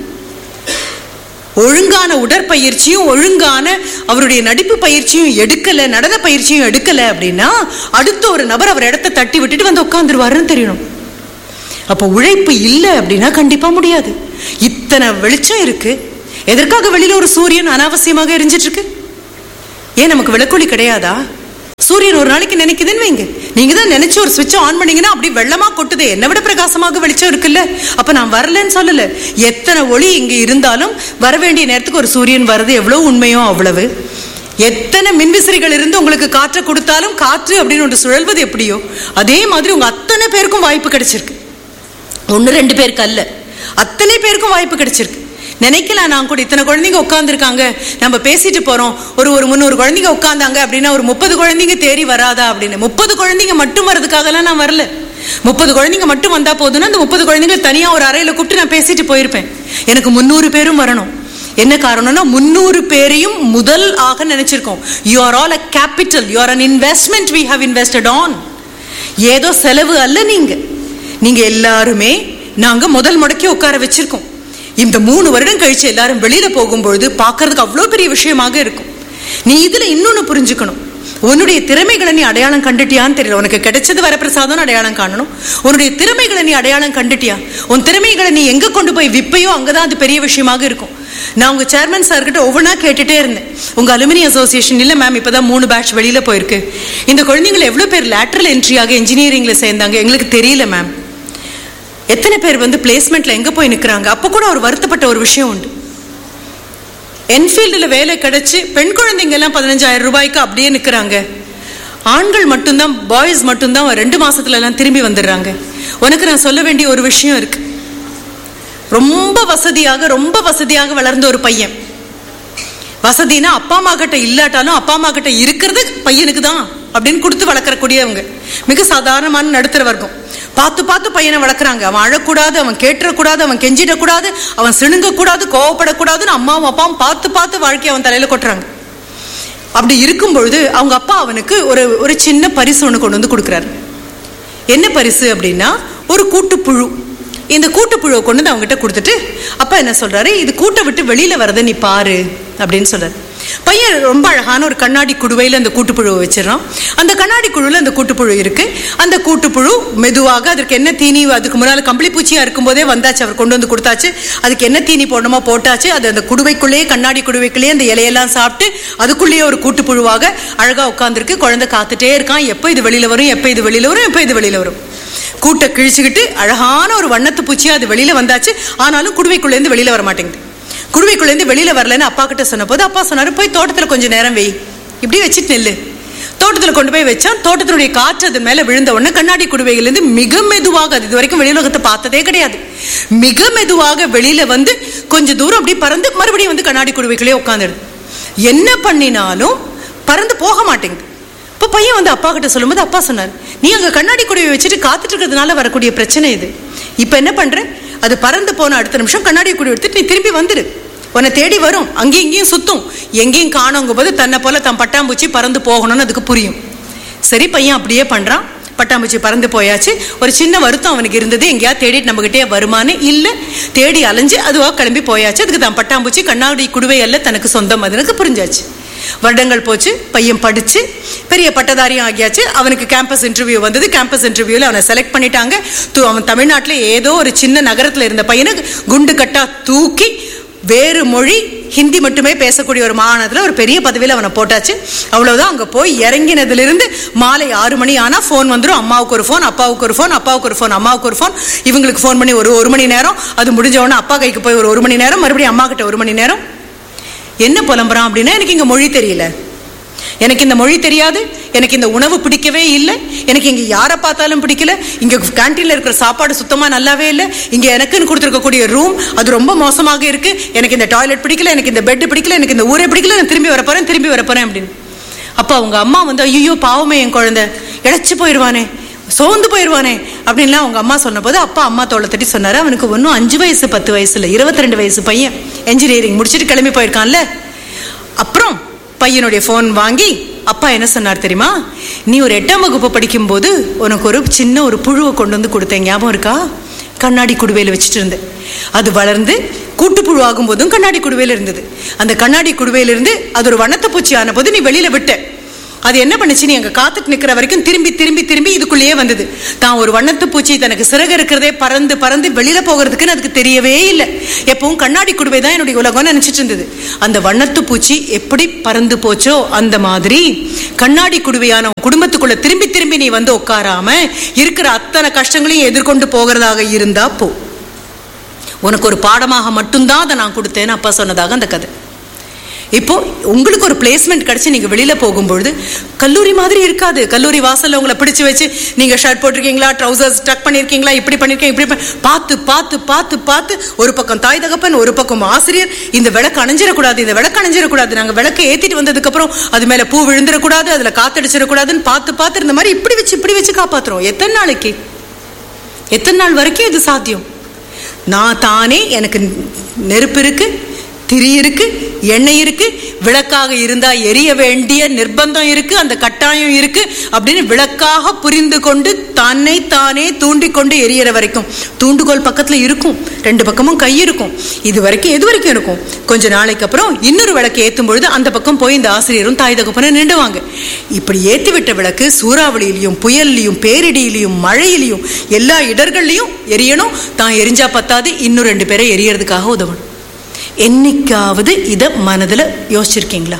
ஒழுங்கான உடற்பயிற்சியும் ஒழுங்கான அவருடைய நடிப்பு பயிற்சியும் எடுக்கல நடன பயிற்சியும் எடுக்கல அப்படின்னா அடுத்த ஒரு நபர் அவர் இடத்த தட்டி விட்டுட்டு வந்து உட்காந்துருவாருன்னு தெரியணும் அப்போ உழைப்பு இல்லை அப்படின்னா கண்டிப்பா முடியாது இத்தனை இத்தனை வெளிச்சம் இருக்கு எதற்காக வெளியில ஒரு சூரியன் அனாவசியமாக எரிஞ்சிட்டு இருக்கு ஏன் நமக்கு விளக்கொளி கிடையாதா சூரியன் ஒரு நாளைக்கு நினைக்குதுன்னு வைங்க நீங்க தான் நினைச்சு ஒரு சுவிட்ச் ஆன் பண்ணீங்கன்னா அப்படி வெள்ளமா கொட்டுது என்னை விட பிரகாசமாக வெளிச்சம் இருக்குல்ல அப்ப நான் வரலன்னு சொல்லல எத்தனை ஒளி இங்க இருந்தாலும் வர வேண்டிய நேரத்துக்கு ஒரு சூரியன் வருது எவ்வளவு உண்மையோ அவ்வளவு எத்தனை மின்விசிறிகள் இருந்து உங்களுக்கு காற்றை கொடுத்தாலும் காற்று அப்படின்னு ஒன்று சுழல்வது எப்படியோ அதே மாதிரி உங்க அத்தனை பேருக்கும் வாய்ப்பு கிடைச்சிருக்கு ஒன்று ரெண்டு பேருக்கு அல்ல அத்தனை பேருக்கும் வாய்ப்பு கிடைச்சிருக்கு நினைக்கலாம் நான் கூட இத்தனை குழந்தைங்க உட்காந்துருக்காங்க நம்ம பேசிட்டு போறோம் ஒரு ஒரு முந்நூறு குழந்தைங்க உட்காந்தாங்க அப்படின்னா ஒரு முப்பது குழந்தைங்க தேறி வராதா அப்படின்னு முப்பது குழந்தைங்க மட்டும் வரதுக்காகலாம் நான் வரல முப்பது குழந்தைங்க மட்டும் வந்தா போதும்னா அந்த முப்பது குழந்தைங்க தனியா ஒரு அறையில கூப்பிட்டு நான் பேசிட்டு போயிருப்பேன் எனக்கு முந்நூறு பேரும் வரணும் என்ன காரணம்னா முந்நூறு பேரையும் முதல் ஆக நினைச்சிருக்கோம் you are all a capital you are an investment we have invested on ஏதோ செலவு அல்ல நீங்க நீங்க எல்லாருமே நாங்க முதல் முடக்கி உட்கார வச்சிருக்கோம் இந்த மூணு வருடம் கழிச்சு எல்லாரும் வெளியில போகும்பொழுது பார்க்கிறதுக்கு அவ்வளோ பெரிய விஷயமாக இருக்கும் நீ இதுல இன்னொன்னு புரிஞ்சுக்கணும் உன்னுடைய திறமைகளை நீ அடையாளம் கண்டுட்டியான்னு தெரியல உனக்கு கிடைச்சது வரப்பிரசாதம் அடையாளம் காணணும் உன்னுடைய திறமைகளை நீ அடையாளம் கண்டுட்டியா உன் திறமைகளை நீ எங்க கொண்டு போய் விப்பையோ அங்கதான் அது பெரிய விஷயமாக இருக்கும் நான் உங்க சேர்மன் சார் கிட்ட ஒவ்வொன்றா கேட்டுட்டே இருந்தேன் உங்க அலுமினி அசோசியேஷன் இல்ல மேம் இப்பதான் மூணு பேட்ச் வெளியில போயிருக்கு இந்த குழந்தைங்களை எவ்வளவு பேர் லேட்டரல் என்ட்ரியாக இன்ஜினியரிங்ல சேர்ந்தாங்க எங்களுக்கு தெரியல மேம் எத்தனை பேர் வந்து பிளேஸ்மெண்ட்ல எங்க போய் நிக்கிறாங்க அப்ப கூட அவர் வருத்தப்பட்ட ஒரு விஷயம் உண்டு என்ஃபீல்டில் வேலை கிடைச்சு பெண் குழந்தைங்க எல்லாம் பதினஞ்சாயிரம் ரூபாய்க்கு அப்படியே நிக்கிறாங்க ஆண்கள் மட்டும்தான் பாய்ஸ் மட்டும்தான் ரெண்டு மாசத்துல எல்லாம் திரும்பி வந்துடுறாங்க உனக்கு நான் சொல்ல வேண்டிய ஒரு விஷயம் இருக்கு ரொம்ப வசதியாக ரொம்ப வசதியாக வளர்ந்த ஒரு பையன் வசதினா அப்பா அம்மா கிட்ட இல்லாட்டாலும் அப்பா அம்மா கிட்ட இருக்கிறது பையனுக்கு தான் அப்படின்னு கொடுத்து வளர்க்கறக்கூடியவங்க மிக சாதாரணமான நடுத்தர வர்க்கம் பார்த்து பார்த்து பையனை வளர்க்குறாங்க அவன் அழக்கூடாது அவன் கேட்டுறக்கூடாது அவன் கெஞ்சிடக்கூடாது அவன் சிணுங்கக்கூடாது கோவப்படக்கூடாதுன்னு அம்மாவும் அப்பாவும் பார்த்து பார்த்து வாழ்க்கையை அவன் தலையில கொட்டுறாங்க அப்படி இருக்கும் பொழுது அவங்க அப்பா அவனுக்கு ஒரு ஒரு சின்ன பரிசு ஒன்று கொண்டு வந்து கொடுக்குறாரு என்ன பரிசு அப்படின்னா ஒரு கூட்டுப்புழு இந்த கூட்டுப்புழுவை கொண்டு வந்து அவங்ககிட்ட கொடுத்துட்டு அப்பா என்ன சொல்றாரு இது கூட்டை விட்டு வெளியில வரதை நீ பாரு அப்படின்னு சொல்றாரு பையன் ரொம்ப அழகான ஒரு கண்ணாடி குடுவையில் அந்த கூட்டுப்புழுவை வச்சிடறான் அந்த கண்ணாடி குழுவில் அந்த கூட்டுப்புழு இருக்கு அந்த கூட்டுப்புழு மெதுவாக அதற்கு என்ன தீனி அதுக்கு முன்னால் கம்பளி பூச்சியா இருக்கும்போதே வந்தாச்சு அவர் கொண்டு வந்து கொடுத்தாச்சு அதுக்கு என்ன தீனி போடணுமோ போட்டாச்சு அது அந்த குடுவைக்குள்ளேயே கண்ணாடி குடுவைக்குள்ளேயே அந்த இலையெல்லாம் சாப்பிட்டு அதுக்குள்ளேயே ஒரு கூட்டுப்புழுவாக அழகா உட்காந்துருக்கு குழந்தை காத்துட்டே இருக்கான் எப்போ இது வெளியில வரும் எப்போ இது வெளியில வரும் எப்போ இது வெளியில வரும் கூட்டை கிழிச்சுக்கிட்டு அழகான ஒரு வண்ணத்து பூச்சியா அது வெளியில வந்தாச்சு ஆனாலும் குடுவைக்குள்ளேருந்து வெளியில வர மாட்டேங்குது குடுவைக்குள்ளேருந்து வெளியில வரலன்னு அப்பா கிட்ட சொன்ன போது அப்பா சொன்னாரு போய் தோட்டத்துல கொஞ்சம் நேரம் வை இப்படி வச்சுட்டு நெல்லு தோட்டத்துல கொண்டு போய் வச்சான் தோட்டத்தினுடைய காற்று அது மேல விழுந்த உடனே கண்ணாடி குடுவையிலிருந்து மிக மெதுவாக அது இது வரைக்கும் வெளியுலகத்தை பார்த்ததே கிடையாது மிக மெதுவாக வெளியில வந்து கொஞ்சம் தூரம் அப்படி பறந்து மறுபடியும் வந்து கண்ணாடி குடுவைக்குள்ளே உட்காந்துடுது என்ன பண்ணினாலும் பறந்து போக மாட்டேங்குது இப்போ பையன் வந்து அப்பா கிட்ட சொல்லும்போது அப்பா சொன்னார் நீ அங்க கண்ணாடி குடியை வச்சுட்டு காத்துட்டு இருக்கிறதுனால வரக்கூடிய பிரச்சனை இது இப்போ என்ன பண்ற அது பறந்து போன அடுத்த நிமிஷம் கண்ணாடி குடி எடுத்துட்டு நீ திரும்பி வந்துடு உன்னை தேடி வரும் அங்கேயும் இங்கேயும் சுத்தும் எங்கேயும் காணுங்கும் போது தன்னை போல தன் பட்டாம்பூச்சி பறந்து போகணும்னு அதுக்கு புரியும் சரி பையன் அப்படியே பண்றான் பட்டாம்பூச்சி பறந்து போயாச்சு ஒரு சின்ன வருத்தம் அவனுக்கு இருந்தது எங்கேயாவது தேடிட்டு நம்மகிட்டே வருமானு இல்லை தேடி அலைஞ்சு அதுவா கிளம்பி போயாச்சு அதுக்கு தான் பட்டாம்பூச்சி கண்ணாடி குடுவை அல்ல தனக்கு சொந்தம் அது எனக்கு புரிஞ்சாச்சு வருடங்கள் போச்சு பையன் படிச்சு பெரிய பட்டதாரியும் ஆகியாச்சு அவனுக்கு கேம்பஸ் இன்டர்வியூ வந்தது கேம்பஸ் இன்டர்வியூல அவனை செலக்ட் பண்ணிட்டாங்க து- அவன் தமிழ்நாட்டில் ஏதோ ஒரு சின்ன நகரத்துல இருந்த பையனை குண்டு கட்டா தூக்கி வேறு மொழி ஹிந்தி மட்டுமே பேசக்கூடிய ஒரு மாகாணத்துல ஒரு பெரிய பதவியில் அவனை போட்டாச்சு அவ்வளவுதான் அங்க போய் இறங்கினதுலேருந்து மாலை ஆறு மணி ஆனா ஃபோன் வந்துடும் அம்மாவுக்கு ஒரு ஃபோன் அப்பாவுக்கு ஒரு ஃபோன் அப்பாவுக்கு ஒரு ஃபோன் அம்மாவுக்கு ஒரு ஃபோன் இவங்களுக்கு ஃபோன் பண்ணி ஒரு ஒரு மணி நேரம் அது முடிஞ்ச உடனே அப்பா கைக்கு போய் ஒரு ஒரு மணி நேரம் மறுபடியும் அம்மா கிட்ட ஒரு மணி நேரம் என்ன புலம்புறான் அப்படின்னா எனக்கு இங்க மொழி தெரியல எனக்கு இந்த மொழி தெரியாது எனக்கு இந்த உணவு பிடிக்கவே இல்லை எனக்கு இங்க யாரை பார்த்தாலும் பிடிக்கல இங்க கேன்டீன்ல இருக்கிற சாப்பாடு சுத்தமா நல்லாவே இல்லை இங்க எனக்குன்னு கொடுத்துருக்கக்கூடிய ரூம் அது ரொம்ப மோசமாக இருக்கு எனக்கு இந்த டாய்லெட் பிடிக்கல எனக்கு இந்த பெட் பிடிக்கல எனக்கு இந்த ஊரே பிடிக்கல நான் திரும்பி வரப்போறேன் திரும்பி வரப்போறேன் அப்படின்னு அப்ப அவங்க அம்மா வந்து ஐயோ பாவமே என் குழந்தை இழைச்சு போயிடுவானே சோர்ந்து போயிடுவானே அப்படின்லாம் அவங்க அம்மா சொன்னபோது அப்பா அம்மா தோளை தட்டி சொன்னாரு அவனுக்கு ஒன்றும் அஞ்சு வயசு பத்து வயசு இல்லை இருபத்தி ரெண்டு வயசு பையன் என்ஜினியரிங் முடிச்சுட்டு கிளம்பி போயிருக்கான்ல அப்புறம் பையனுடைய ஃபோன் வாங்கி அப்பா என்ன சொன்னார் தெரியுமா நீ ஒரு எட்டாம் வகுப்பு படிக்கும்போது உனக்கு ஒரு சின்ன ஒரு புழுவை கொண்டு வந்து கொடுத்தேன் ஞாபகம் இருக்கா கண்ணாடி குடுவையில் வச்சுட்டு இருந்தேன் அது வளர்ந்து கூட்டுப்புழு ஆகும்போதும் கண்ணாடி குடுவையில் இருந்தது அந்த கண்ணாடி குடுவையிலிருந்து அது ஒரு வண்ணத்தை பூச்சி ஆன போது நீ வெளியில விட்ட அது என்ன பண்ணுச்சு நீ அங்க காத்துட்டு நிக்கிற வரைக்கும் திரும்பி திரும்பி திரும்பி இதுக்குள்ளேயே வந்தது தான் ஒரு வண்ணத்து பூச்சி தனக்கு சிறகு இருக்கிறதே பறந்து பறந்து வெளியில போகிறதுக்குன்னு அதுக்கு தெரியவே இல்லை எப்பவும் கண்ணாடி குடுவை தான் என்னுடைய உலகம்னு நினைச்சிட்டு இருந்தது அந்த வண்ணத்து பூச்சி எப்படி பறந்து போச்சோ அந்த மாதிரி கண்ணாடி குடுவையான உன் குடும்பத்துக்குள்ள திரும்பி திரும்பி நீ வந்து உட்காராம இருக்கிற அத்தனை கஷ்டங்களையும் எதிர்கொண்டு போகிறதாக இருந்தா போ உனக்கு ஒரு பாடமாக மட்டும்தான் அதை நான் கொடுத்தேன்னு அப்பா சொன்னதாக அந்த கதை இப்போ உங்களுக்கு ஒரு பிளேஸ்மெண்ட் கிடைச்சு நீங்க வெளியில போகும்பொழுது கல்லூரி மாதிரி இருக்காது கல்லூரி வாசல்ல உங்களை பிடிச்சு வச்சு நீங்க ஷர்ட் போட்டிருக்கீங்களா ட்ரௌசர்ஸ் டக் பண்ணிருக்கீங்களா இப்படி பண்ணிருக்கீங்க இப்படி பண்ணி- பார்த்து பார்த்து பார்த்து பார்த்து ஒரு பக்கம் தாய் தகப்பன் ஒரு பக்கம் ஆசிரியர் இந்த விளக்கு அணைஞ்சிடக்கூடாது இந்த விளக்கு அணைஞ்சிடக்கூடாது நாங்க விளக்கு ஏத்திட்டு வந்ததுக்கு அப்புறம் அது மேல பூ விழுந்துடக்கூடாது அதுல காத்தடிச்சிடக்கூடாதுன்னு பார்த்து பார்த்து இருந்த மாதிரி இப்படி வச்சு இப்படி வச்சு காப்பாத்துறோம் எத்தனை நாளைக்கு எத்தனை நாள் வரைக்கும் இது சாத்தியம் நான் தானே எனக்கு நெருப்பு இருக்கு திரி இருக்கு எண்ணெய் இருக்கு விளக்காக இருந்தா எரிய வேண்டிய நிர்பந்தம் இருக்கு அந்த கட்டாயம் இருக்கு அப்படின்னு விளக்காக புரிந்து கொண்டு தன்னை தானே தூண்டிக் கொண்டு எரியற வரைக்கும் தூண்டுகோல் பக்கத்துல இருக்கும் ரெண்டு பக்கமும் கை இருக்கும் இது வரைக்கும் எது வரைக்கும் இருக்கும் கொஞ்ச நாளைக்கு அப்புறம் இன்னொரு விளக்கு ஏத்தும் பொழுது அந்த பக்கம் போய் இந்த ஆசிரியரும் தாய் தகப்பனும் நின்றுவாங்க இப்படி ஏத்தி விட்ட விளக்கு சூறாவளியிலையும் புயல்லையும் பேரிடியிலையும் மழையிலையும் எல்லா இடர்கள்லையும் எரியணும் தான் எரிஞ்சா பத்தாது இன்னும் ரெண்டு பேரை எரியறதுக்காக உதவணும் என்னைக்காவது இதை மனதில் யோசிச்சிருக்கீங்களா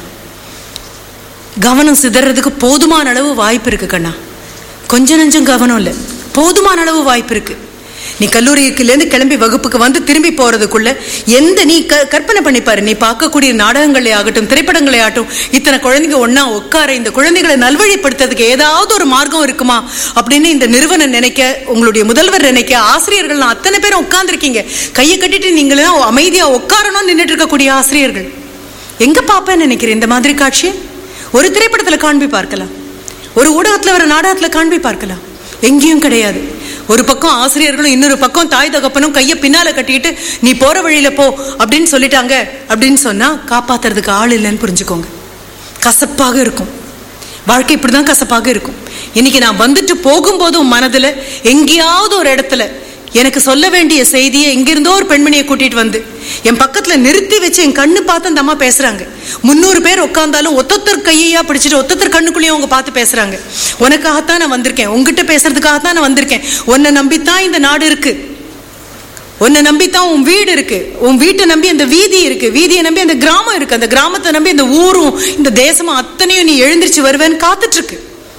கவனம் சிதறதுக்கு போதுமான அளவு வாய்ப்பு இருக்கு கண்ணா கொஞ்சம் நஞ்சம் கவனம் இல்லை போதுமான அளவு வாய்ப்பு இருக்கு நீ கல்லூரிக்குலேருந்து கிளம்பி வகுப்புக்கு வந்து திரும்பி போறதுக்குள்ள எந்த நீ க கற்பனை பண்ணிப்பாரு நீ பார்க்கக்கூடிய நாடகங்களே ஆகட்டும் திரைப்படங்களே ஆகட்டும் இத்தனை குழந்தைங்க ஒண்ணா உட்கார இந்த குழந்தைகளை நல்வழிப்படுத்துறதுக்கு ஏதாவது ஒரு மார்க்கம் இருக்குமா அப்படின்னு இந்த நிறுவனம் நினைக்க உங்களுடைய முதல்வர் நினைக்க ஆசிரியர்கள் நான் அத்தனை பேரும் உட்கார்ந்துருக்கீங்க கையை கட்டிட்டு நீங்களும் அமைதியா உட்காரணும்னு நின்றுட்டு இருக்கக்கூடிய ஆசிரியர்கள் எங்க பாப்பேன்னு நினைக்கிறேன் இந்த மாதிரி காட்சியை ஒரு திரைப்படத்துல காண்பி பார்க்கலாம் ஒரு ஊடகத்துல வர நாடகத்துல காண்பி பார்க்கலாம் எங்கேயும் கிடையாது ஒரு பக்கம் ஆசிரியர்களும் இன்னொரு பக்கம் தாய் தகப்பனும் கையை பின்னால கட்டிக்கிட்டு நீ போற வழியில போ அப்படின்னு சொல்லிட்டாங்க அப்படின்னு சொன்னா காப்பாத்துறதுக்கு ஆள் இல்லைன்னு புரிஞ்சுக்கோங்க கசப்பாக இருக்கும் வாழ்க்கை இப்படிதான் கசப்பாக இருக்கும் இன்னைக்கு நான் வந்துட்டு போகும்போதும் மனதுல எங்கேயாவது ஒரு இடத்துல எனக்கு சொல்ல வேண்டிய செய்தியை எங்கிருந்தோ ஒரு பெண்மணியை கூட்டிட்டு வந்து என் பக்கத்துல நிறுத்தி வச்சு என் கண்ணு பார்த்து அந்த அம்மா பேசுறாங்க முந்நூறு பேர் உட்கார்ந்தாலும் ஒத்தொத்தர் கையையா பிடிச்சிட்டு ஒத்தொத்தர் கண்ணுக்குள்ளேயும் அவங்க பார்த்து பேசுறாங்க உனக்காகத்தான் நான் வந்திருக்கேன் உங்ககிட்ட பேசுறதுக்காகத்தான் நான் வந்திருக்கேன் உன்னை நம்பித்தான் இந்த நாடு இருக்கு உன்னை நம்பித்தான் உன் வீடு இருக்கு உன் வீட்டை நம்பி அந்த வீதி இருக்கு வீதியை நம்பி அந்த கிராமம் இருக்கு அந்த கிராமத்தை நம்பி அந்த ஊரும் இந்த தேசமும் அத்தனையும் நீ எழுந்திருச்சு வருவேன்னு காத்துட்டு இருக்கு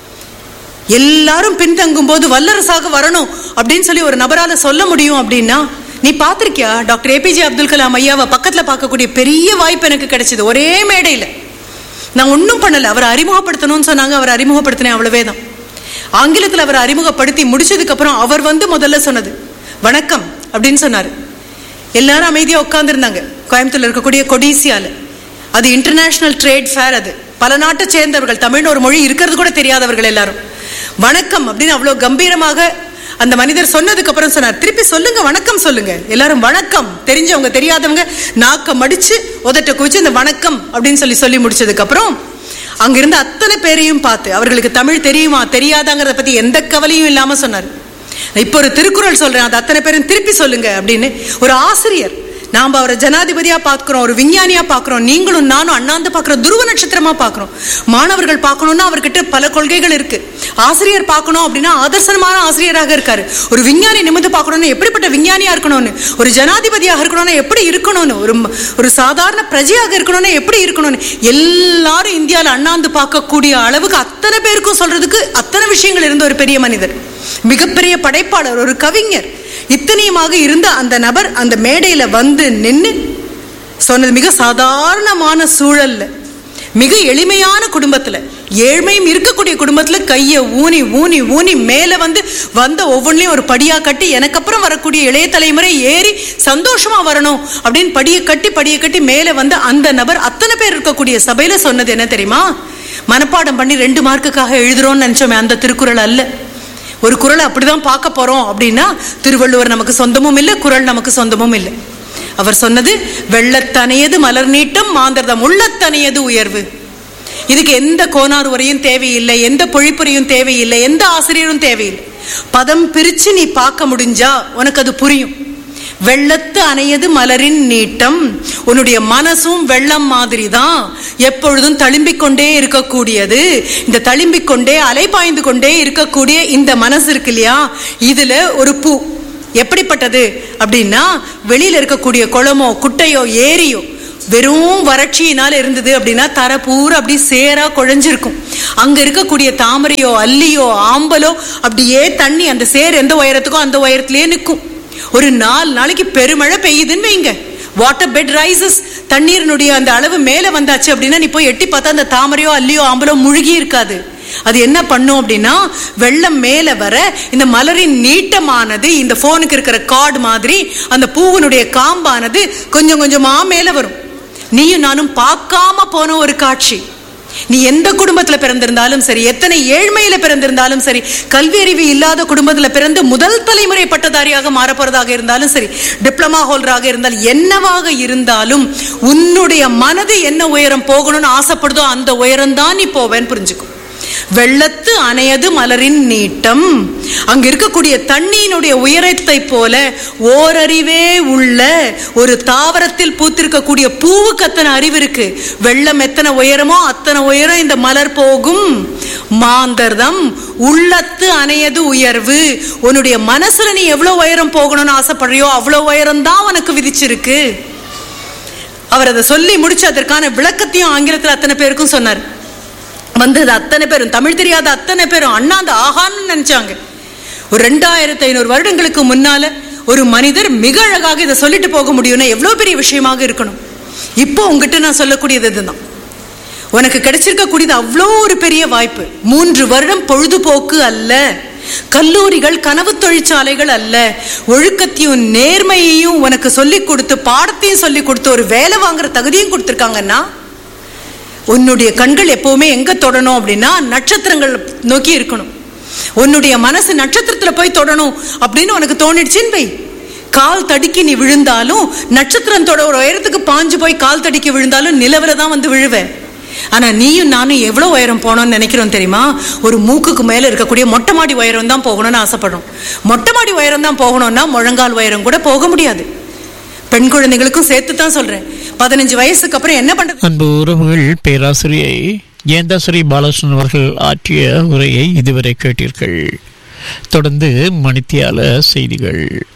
எல்லாரும் பின்தங்கும் போது வல்லரசாக வரணும் அப்படின்னு சொல்லி ஒரு நபரால சொல்ல முடியும் அப்படின்னா நீ பார்த்திருக்கியா டாக்டர் ஏபிஜே அப்துல் கலாம் ஐயாவை பக்கத்துல பார்க்கக்கூடிய பெரிய வாய்ப்பு எனக்கு கிடைச்சது ஒரே மேடையில நான் ஒன்றும் பண்ணல அவரை அறிமுகப்படுத்தணும்னு சொன்னாங்க அவர் அறிமுகப்படுத்தினேன் அவ்வளவே தான் ஆங்கிலத்தில் அவர் அறிமுகப்படுத்தி முடிச்சதுக்கு அப்புறம் அவர் வந்து முதல்ல சொன்னது வணக்கம் அப்படின்னு சொன்னாரு எல்லாரும் அமைதியா உட்கார்ந்துருந்தாங்க கோயம்புத்தூர்ல இருக்கக்கூடிய கொடிசியால அது இன்டர்நேஷனல் ட்ரேட் ஃபேர் அது பல நாட்டை சேர்ந்தவர்கள் தமிழ்னு ஒரு மொழி இருக்கிறது கூட தெரியாதவர்கள் எல்லாரும் வணக்கம் அப்படின்னு அவ்வளவு கம்பீரமாக அந்த மனிதர் சொன்னதுக்கு அப்புறம் சொன்னார் திருப்பி சொல்லுங்க வணக்கம் சொல்லுங்க எல்லாரும் வணக்கம் தெரிஞ்சவங்க தெரியாதவங்க நாக்க மடிச்சு உதட்ட குவிச்சு இந்த வணக்கம் அப்படின்னு சொல்லி சொல்லி முடிச்சதுக்கு அப்புறம் அங்கிருந்த அத்தனை பேரையும் பார்த்து அவர்களுக்கு தமிழ் தெரியுமா தெரியாதாங்கிறத பத்தி எந்த கவலையும் இல்லாம சொன்னார் இப்போ ஒரு திருக்குறள் சொல்றேன் அது அத்தனை பேரும் திருப்பி சொல்லுங்க அப்படின்னு ஒரு ஆசிரியர் நாம அவரை ஜனாதிபதியா பார்க்கிறோம் ஒரு விஞ்ஞானியா பார்க்கிறோம் நீங்களும் நானும் அண்ணாந்து பார்க்கிறோம் துருவ நட்சத்திரமா பார்க்கிறோம் மாணவர்கள் பார்க்கணும்னா அவர்கிட்ட பல கொள்கைகள் இருக்கு ஆசிரியர் பார்க்கணும் அப்படின்னா ஆதர்சனமான ஆசிரியராக இருக்காரு ஒரு விஞ்ஞானி நிமிந்து பார்க்கணும்னு எப்படிப்பட்ட விஞ்ஞானியா இருக்கணும்னு ஒரு ஜனாதிபதியாக இருக்கணும்னா எப்படி இருக்கணும்னு ஒரு ம- ஒரு சாதாரண பிரஜையாக இருக்கணும்னா எப்படி இருக்கணும்னு எல்லாரும் இந்தியாவில் அண்ணாந்து பார்க்கக்கூடிய அளவுக்கு அத்தனை பேருக்கும் சொல்றதுக்கு அத்தனை விஷயங்கள் இருந்த ஒரு பெரிய மனிதர் மிகப்பெரிய படைப்பாளர் ஒரு கவிஞர் இத்தனையுமாக இருந்த அந்த நபர் அந்த மேடையில வந்து நின்னு சொன்னது மிக சாதாரணமான சூழல்ல மிக எளிமையான குடும்பத்துல ஏழ்மையும் இருக்கக்கூடிய குடும்பத்துல கையை ஊனி ஊனி ஊனி மேல வந்து வந்த ஒவ்வொன்றையும் ஒரு படியா கட்டி எனக்கு அப்புறம் வரக்கூடிய இளைய தலைமுறை ஏறி சந்தோஷமா வரணும் அப்படின்னு படியை கட்டி படியை கட்டி மேல வந்து அந்த நபர் அத்தனை பேர் இருக்கக்கூடிய சபையில சொன்னது என்ன தெரியுமா மனப்பாடம் பண்ணி ரெண்டு மார்க்குக்காக எழுதுறோம்னு நினைச்சோமே அந்த திருக்குறள் அல்ல ஒரு குறளை அப்படிதான் பார்க்க போறோம் அப்படின்னா திருவள்ளுவர் நமக்கு சொந்தமும் இல்லை குறள் நமக்கு சொந்தமும் இல்லை அவர் சொன்னது வெள்ளத்தனையது மலர் நீட்டம் மாந்தர்தம் உள்ளத்தனையது உயர்வு இதுக்கு எந்த கோனார் உரையும் தேவையில்லை எந்த பொழிப்புரையும் தேவையில்லை எந்த ஆசிரியரும் தேவையில்லை பதம் பிரிச்சு நீ பார்க்க முடிஞ்சா உனக்கு அது புரியும் வெள்ளத்து அணையது மலரின் நீட்டம் உன்னுடைய மனசும் வெள்ளம் மாதிரி தான் எப்பொழுதும் தழும்பிக் கொண்டே இருக்கக்கூடியது இந்த தழும்பிக் கொண்டே அலைபாய்ந்து கொண்டே இருக்கக்கூடிய இந்த மனசு இருக்கு இல்லையா இதுல ஒரு பூ எப்படிப்பட்டது அப்படின்னா வெளியில இருக்கக்கூடிய குளமோ குட்டையோ ஏரியோ வெறும் வறட்சியினால இருந்தது அப்படின்னா தர பூரா அப்படி சேரா குழஞ்சிருக்கும் அங்க இருக்கக்கூடிய தாமரையோ அல்லியோ ஆம்பலோ அப்படியே தண்ணி அந்த சேர் எந்த உயரத்துக்கோ அந்த உயரத்திலேயே நிற்கும் ஒரு நாலு நாளைக்கு பெருமழை பெய்யுதுன்னு வைங்க வாட்டர் பெட் ரைசஸ் தண்ணீரினுடைய அந்த அளவு மேலே வந்தாச்சு அப்படின்னா நீ போய் எட்டி பார்த்தா அந்த தாமரையோ அல்லியோ ஆம்பலோ முழுகி இருக்காது அது என்ன பண்ணும் அப்படின்னா வெள்ளம் மேல வர இந்த மலரின் நீட்டமானது இந்த போனுக்கு இருக்கிற கார்டு மாதிரி அந்த பூவினுடைய காம்பானது கொஞ்சம் கொஞ்சமா மேல வரும் நீயும் நானும் பார்க்காம போன ஒரு காட்சி நீ எந்த குடும்பத்துல பிறந்திருந்தாலும் சரி எத்தனை ஏழ்மையில பிறந்திருந்தாலும் சரி கல்வி அறிவு இல்லாத குடும்பத்துல பிறந்து முதல் தலைமுறை பட்டதாரியாக மாறப்போறதாக இருந்தாலும் சரி டிப்ளமா ஹோல்டராக இருந்தால் என்னவாக இருந்தாலும் உன்னுடைய மனது என்ன உயரம் போகணும்னு ஆசைப்படுதோ அந்த உயரம் தான் நீ போவேன்னு புரிஞ்சுக்கும் வெள்ளத்து அணையது மலரின் நீட்டம் அங்க இருக்கக்கூடிய தண்ணியினுடைய உயரத்தை போல ஓரறிவே உள்ள ஒரு தாவரத்தில் பூத்திருக்கக்கூடிய பூவுக்கு அத்தனை அறிவு இருக்கு வெள்ளம் எத்தனை உயரமோ அத்தனை உயரம் இந்த மலர் போகும் மாந்தர்தம் உள்ளத்து அணையது உயர்வு உன்னுடைய மனசுல நீ எவ்வளவு உயரம் போகணும்னு ஆசைப்படுறியோ அவ்வளவு உயரம் தான் உனக்கு விதிச்சிருக்கு அவர் அதை சொல்லி முடிச்சு அதற்கான விளக்கத்தையும் ஆங்கிலத்தில் அத்தனை பேருக்கும் சொன்னார் வந்தது அத்தனை பேரும் தமிழ் தெரியாத அத்தனை பேரும் அண்ணா அந்த ஆகான்னு நினைச்சாங்க ஒரு ரெண்டாயிரத்தி ஐநூறு வருடங்களுக்கு முன்னால ஒரு மனிதர் மிக அழகாக இதை சொல்லிட்டு போக முடியும்னா எவ்வளவு பெரிய விஷயமாக இருக்கணும் இப்போ உங்ககிட்ட நான் சொல்லக்கூடியது இதுதான் உனக்கு கிடைச்சிருக்கக்கூடியது அவ்வளோ ஒரு பெரிய வாய்ப்பு மூன்று வருடம் பொழுதுபோக்கு அல்ல கல்லூரிகள் கனவு தொழிற்சாலைகள் அல்ல ஒழுக்கத்தையும் நேர்மையையும் உனக்கு சொல்லிக் கொடுத்து பாடத்தையும் சொல்லிக் கொடுத்து ஒரு வேலை வாங்குற தகுதியும் கொடுத்துருக்காங்கன்னா உன்னுடைய கண்கள் எப்பவுமே எங்க தொடணும் அப்படின்னா நட்சத்திரங்கள் நோக்கி இருக்கணும் உன்னுடைய மனசு நட்சத்திரத்துல போய் தொடணும் அப்படின்னு உனக்கு தோணிடுச்சுன்னு வை கால் தடுக்கி நீ விழுந்தாலும் நட்சத்திரம் தொட ஒரு உயரத்துக்கு பாஞ்சு போய் கால் தடுக்கி விழுந்தாலும் நிலவுல தான் வந்து விழுவ ஆனா நீயும் நானும் எவ்வளவு உயரம் போகணும்னு நினைக்கிறோம் தெரியுமா ஒரு மூக்குக்கு மேல இருக்கக்கூடிய மொட்டை மாடி உயரம் தான் போகணும்னு ஆசைப்படுறோம் மொட்டை மாடி உயரம் தான் போகணும்னா முழங்கால் உயரம் கூட போக முடியாது பெண் குழந்தைகளுக்கும் சேர்த்து தான் சொல்றேன் பதினஞ்சு வயசுக்கு அப்புறம் என்ன பண்றது அன்பு உறவுகள் பேராசிரியை ஜெயந்தாஸ்ரீ பாலகிருஷ்ணன் அவர்கள் ஆற்றிய உரையை இதுவரை கேட்டீர்கள் தொடர்ந்து மணித்தியால செய்திகள்